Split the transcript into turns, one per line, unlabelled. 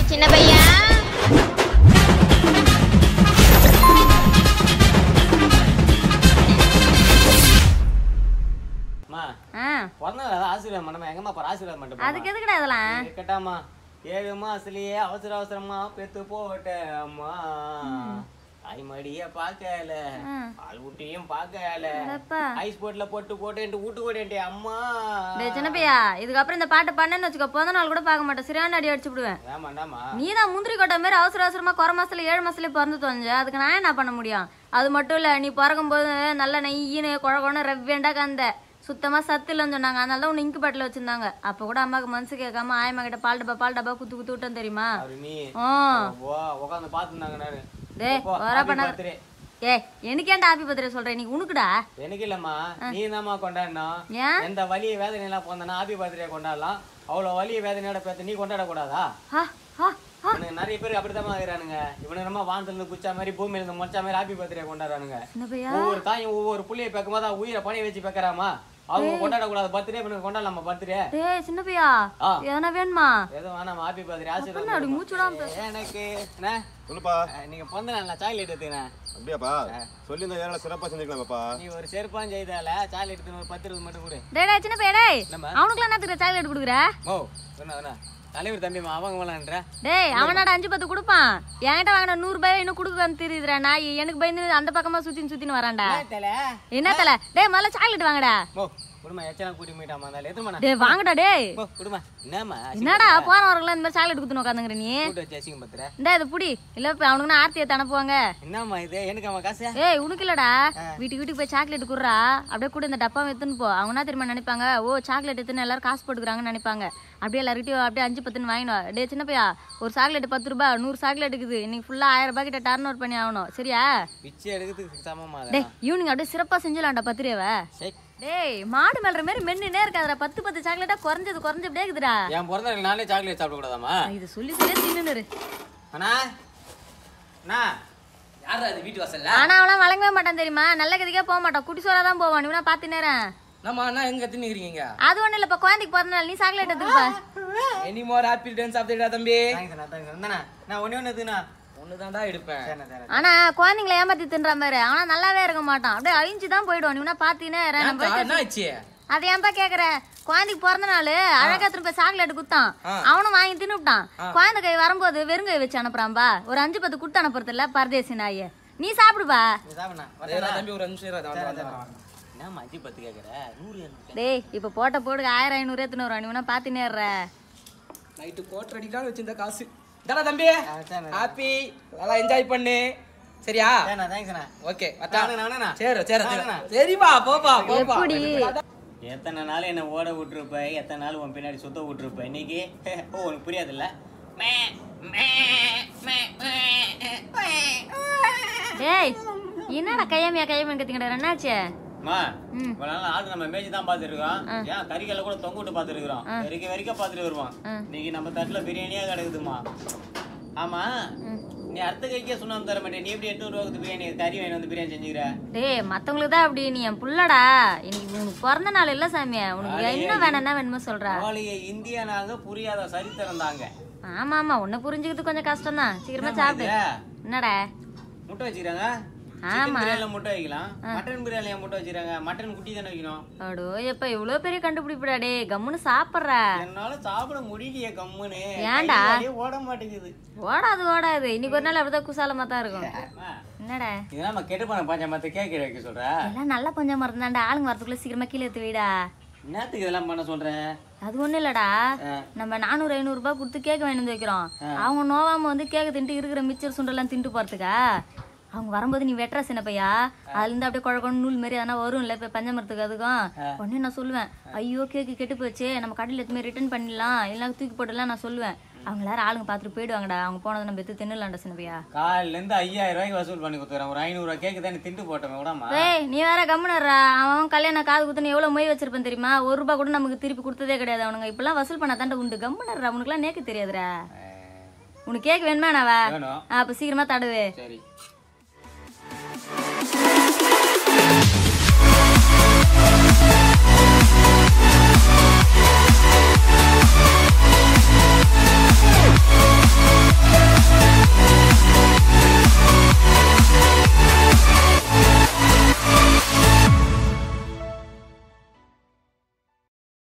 சின்ன பையா
அம்மா
ஆ
பிறந்த நாள் ஆசீர்வாதம் பண்ணமா எங்கம்மா போற ஆசீர்வாதம் பண்ணிட்டு
அதுக்கு எதுக்குடா இதெல்லாம்
இருக்கட்டாமா ஏழு மாசத்துலயே அவசர அவசரமா பெத்து போட்டேன் அம்மா தாய் மடிய பாக்கல
ஆ.
பால் ஊட்டியும் பாக்கல
அடப்பா.
ஐஸ் போட்ல போட்டு போட்டு வீட்டு ஓடிட்டே அம்மா
டேய் சின்ன பையா இதுக்கப்புறம் இந்த பாட்டு பண்ணேன்னு வச்சுக்கோ பிறந்த நாள் கூட பார்க்க மாட்டேன் சரியான அடி அடிச்சு விடுவேன்
ஏமாண்டாமா
நீ தான் முந்திரி கொட்டை மாதிரி அவசர அவசரமா குறை மாசத்துல ஏழு மாசத்துல பிறந்து தொலைஞ்ச அதுக்கு நான் என்ன பண்ண முடியும் அது மட்டும் இல்ல நீ பிறக்கும் போது நல்ல நெய்யின்னு குழ குழன்னு ரெவ்வேண்டா கந்த சுத்தமா சத்து இல்லைன்னு சொன்னாங்க அதனால தான் உன்னை இங்கு பாட்டில் வச்சிருந்தாங்க அப்ப கூட அம்மாவுக்கு மனசு கேட்காம ஆயம்மா கிட்ட பால் டப்பா பால் டப்பா குத்து குத்து விட்டேன் தெரியுமா
அவரு நீ
ஆ
உட்காந்து பாத்துருந்தாங்க நானு
டேய்
போ,
வர
happy
பண்ணாத
birthday.
ஏ எனக்கு ஏன்டா ஹாப்பி பர்த்டே சொல்றேன் நீ உனக்குடா
எனக்கு இல்லம்மா நீ தாம்மா கொண்டாடணும்
ஏன்
எந்த வலிய வேதனை எல்லாம் போந்தனா ஹாப்பி பர்த்டே கொண்டாடலாம் அவ்வளவு வலிய வேதனையோட பேத்த நீ கொண்டாட கூடாதா
ஹா ஹா ஹா
இவனுங்க நிறைய பேர் அப்படித்தான் இருக்கிறானுங்க இவனுங்க நம்ம வானத்துல இருந்து குச்சா மாதிரி பூமியில இருந்து முறைச்சா மாதிரி ஹாப்பி பர்த்டே கொண்டாடுறானுங்க
சின்ன பையா
ஒவ்வொரு தாயும் ஒவ்வொரு புள்ளைய பேக்கும் போது அவன் உயிரை பணைய வச்சு பேக்கறாமா அவங்க கொண்டாட கூடாது பர்த்டே இவனுக்கு கொண்டாடலாமா பர்த்டே
டேய் சின்ன பையா
ஆ.
எதனா வேணுமா
ஏதோ வேணாம் ஹாப்பி பர்த்டே
அப்படி
ஆசீர்வாதம்
மூச்சு விடாம
எனக்கு என்ன
சொல்லுப்பா
அஹ், நீங்க பிறந்த நாள் சாக்லேட் எடுத்துக்கிறேன்
அப்படியாப்பா சொல்லியிருந்தா ஏழை சிறப்பா செஞ்சுக்கலாமாப்பா
நீ ஒரு செருப்பான் செய்தால சாக்லேட் எடுத்து ஒரு பத்து இருபது மட்டும் கொடு
டேய் டேய் சின்ன பையா டேய்
என்னம்மா?
அவனுக்குலாம் என்னத்துக்கு சாக்லேட் கொடுக்குற
ஓ சொன்ன சொன்ன தலைவர் தம்பிமா அவங்க வேணான்ற
டேய் அவனாட அஞ்சு பத்து கொடுப்பான் என்கிட்ட வாங்கின நூறு ரூபாய் இன்னும் கொடுக்க வந்து தெரியுதுடா நான் எனக்கு பயந்து அந்த பக்கமா சுத்தின்னு சுத்தின்னு வரான்டா
தலை
என்ன தல டேய் முதல்ல சாக்லேட் வாங்கடா
ஓ குடுமா எச்சனா கூட்டி போயிட்டாமா அந்த எத்தனை
டேய் வாங்கடா டேய்
ஓ குடுமா என்னம்மா
என்னடா போறவர்கள்லாம் இந்த மாதிரி சாக்லேட் குத்துன்னு உட்காந்துங்கிற நீ
கூட்டு வச்சு அசிங்கம் பத்துற
இந்த இது புடி இல்ல இப்ப அவனுக்கு ஆர்த்தியை அனுப்புவாங்க
என்னம்மா இது எனக்கு அவன் காசு
ஏய் உனக்கு இல்லடா வீட்டுக்கு வீட்டுக்கு போய் சாக்லேட் குடுறா அப்படியே கூட இந்த டப்பா எடுத்துன்னு போ அவங்க என்ன தெரியுமா நினைப்பாங்க ஓ சாக்லேட் எடுத்துன்னு எல்லாரும் காசு போட்டுக்கிறாங்கன்னு நினைப்பாங்க அப்படியே எல்லாருக்கிட்டையும் அப்படியே அஞ்சு பத்துன்னு வாங்கினு வா டே சின்ன பையா ஒரு சாக்லேட் பத்து ரூபாய் நூறு சாக்லேட் இருக்குது இன்னைக்கு ஃபுல்லா ஆயிரம் ரூபாய் கிட்ட டர்ன் ஓவர் பண்ணி ஆகணும் சரியா
பிச்சை எடுக்கிறதுக்கு சமமா
டேய் ஈவினிங் அப்படியே சிறப்பா செஞ்சிடலாம்டா பத்து ரூபாவை
சரி
டேய் மாடு மேல்ற மாதிரி மென்னுனே இருக்காதுடா பத்து பத்து சாக்லேட்டா குறைஞ்சது குறைஞ்சு அப்படியே இருக்குதுடா
என் பிறந்த நாளைக்கு நானே சாக்லேட் சாப்பிட கூடாதாமா
இது சொல்லி சொல்லி தின்னுரு
அண்ணா அண்ணா
யாரா அது வீட்டு வாசல்ல
ஆனா அவளாம் வழங்கவே மாட்டான் தெரியுமா நல்ல கதிக்கே போக மாட்டான் குட்டி சோறா தான் போவான் நீ பாத்து நேரம்
நம்ம அண்ணா எங்க தின்னுக்கிறீங்க
அது ஒண்ணு இல்ல இப்ப குழந்தைக்கு பிறந்த நாள் நீ சாக்லேட் எடுத்துப்பா
any more happy dance off தம்பி
தேங்க்ஸ் அண்ணா தேங்க்ஸ் அண்ணா நான் ஒண்ணே ஒன்று எடுத்துண்ணா
ஒண்ணுதான்டா எடுப்பேன்
சரிண்ணா சரிண்ணா
ஆனா குழந்தைங்களை ஏமாத்தி தின்ற மாதிரி ஆனா நல்லாவே இருக்க மாட்டான் அப்படியே அழிஞ்சு தான் போயிடுவான் நீ பாத்தீங்கன்னா நம்ம
ஏன்க்கா, என்ன ஆச்சு
அதை ஏன்பா கேக்குற குழந்தைக்கு பிறந்த நாள் அழகா திரும்ப சாக்லேட் குத்தான்
ஆ.
அவனும் வாங்கி தின்னுட்டான் குழந்தை கை வரும்போது வெறுங்கை வச்சு அனுப்புறான்பா ஒரு அஞ்சு பத்து குடுத்து அனுப்புறது இல்ல பரதேசி நாயே நீ சாப்பிடுப்பா
நீ சாப்பிடுண்ணா
சரிடா தம்பி ஒரு நிமிஷம் இரு, அதான் வந்து, வந்து.
என்ன அஞ்சு பத்து கேட்குற நூறு இரநூறு
டேய் இப்ப போட்ட போடுக்கு ஆயிரம் ஐநூறு எத்தனை வரும் நீ வேணா பாத்துனேற
நைட்டு கோட்டர் அடிக்கலாம் வச்சிருந்த காசு இதாடா தம்பி
சரிண்ணா.
ஹாப்பி நல்லா என்ஜாய் பண்ணு சரியா
சரிண்ணா தேங்க்ஸ்ண்ணா
ஓகே
நானுண்ணா, நானுண்ணா.
சரி சரி
நானுண்ணா.
சரிப்பா போப்பா போப்பா
எப்படி
எத்தனை நாள் என்ன ஓட விட்டுருப்ப எத்தனை நாள் உன் பின்னாடி சுத்த விட்டுருப்ப இன்னைக்கு ஓ உனக்கு புரியாதுல்ல மே, மே, மே, மே, மே.
டேய் என்னடா கையமையா கையமையா கத்திக்கிட்ட என்னாச்சு
அம்மா,
ம்.
இவ்வளவு நாள் ஆடு நம்ம மேய்ச்சி தான் பார்த்துருக்கோம் ஏன் கறிக்கல்ல கூட தொங்க விட்டு பார்த்துருக்குறோம் வரைக்கும் வரைக்கும் பார்த்துட்டு வருவோம் இன்னைக்கு நம்ம தட்டுல பிரியாணியா கிடக்குதுமா ஆமா நீ அடுத்த கைக்கே சுண்ணாம்பு தர மாட்டேன் நீ எப்படி எட்டு ரூபாய்க்கு பிரியாணி கறி வாங்கி வந்து பிரியாணி செஞ்சுக்கிற
டேய் மத்தவங்களுக்கு தான் அப்படி நீ என் புள்ளடா இன்னைக்கு உனக்கு பிறந்த நாள் இல்ல சாமி உனக்கு என்ன வேணும் என்ன வேணுமோ சொல்றா
நாளைய இந்தியா நாங்க புரியாத சரித்திரம் தாங்க
ஆமா ஆமா உன்னை புரிஞ்சுக்கிறது கொஞ்சம் கஷ்டம் தான் சீக்கிரமா சாப்பிடு என்னடா
முட்டை வச்சுக்கிறாங்க சிக்கன் பிரியாணில முட்டை வைக்கலாம் மட்டன் பிரியாணில முட்டை வச்சுக்கிறாங்க மட்டன் குட்டி தானே வைக்கணும்
அடோ எப்ப இவ்வளவு பெரிய கண்டுபிடிப்புடா டேய் கம்முன்னு சாப்பிட்றா
என்னால சாப்பிட முடியலையே கம்முன்னு
ஏன்டா?
கை காலே ஓட மாட்டேங்குது
ஓடாது ஓடாது இன்னைக்கு ஒரு நாள் அப்படிதான் குசாலமா தான் இருக்கும்
அம்மா,
என்னடா
இதெல்லாம் நம்ம கெட்டு போன பஞ்சாமத்தை கேட்க வைக்க சொல்ற
எல்லாம் நல்லா கொஞ்சம் மறந்தாண்டா ஆளுங்க வரதுக்குள்ள சீக்கிரமா கீழே எடுத்து வைடா
என்னத்துக்கு இதெல்லாம் பண்ண சொல்ற
அது ஒண்ணும் இல்லடா நம்ம நானூறு ஐநூறு ரூபாய் கொடுத்து கேக் வாங்கி வந்து வைக்கிறோம் அவங்க நோவாம வந்து கேக்க தின்ட்டு இருக்கிற மிச்சர் சுண்டெல்லாம் தின்ட்டு போறதுக்கா அவங்க வரும்போது நீ வெட்டுற சின்ன பையா அதுல இருந்து அப்படியே குழ குழ நூல் மாதிரி எதனா வரும்ல இப்ப பஞ்சமரத்துக்கு அதுக்கும் உடனே நான் சொல்லுவேன் ஐயோ கேக்கு கெட்டு போச்சு நம்ம கடையில் எதுவுமே ரிட்டர்ன் பண்ணிடலாம் இல்லைன்னா தூக்கி போட்டுலாம் நான் சொல்லுவேன் அவங்க எல்லாரும் ஆளுங்க பார்த்துட்டு போயிடுவாங்கடா அவங்க போனதை நம்ம எடுத்து தின்னலாம்டா சின்ன பையா
காலையில இருந்து ஐயாயிரம் ரூபாய்க்கு வசூல் பண்ணி கொடுத்துறேன் ஒரு ஐநூறு ரூபாய் கேக்கு தானே திண்டு போட்டோமே விடாமா
ஏய் நீ வேற கம்முனர்றா அவன் கல்யாணம் காது குத்துன்னு எவ்வளவு மொய் வச்சிருப்பேன் தெரியுமா ஒரு ரூபா கூட நமக்கு திருப்பி கொடுத்ததே கிடையாது அவனுங்க இப்பெல்லாம் வசூல் பண்ண தாண்டா உண்டு கம்முனர்றா உனக்குலாம் நேக்கு தெரியாதுடா உனக்கு கேக் வேணுமா நாவா
வேணும்
அப்ப சீக்கிரமா தடுவு
சரி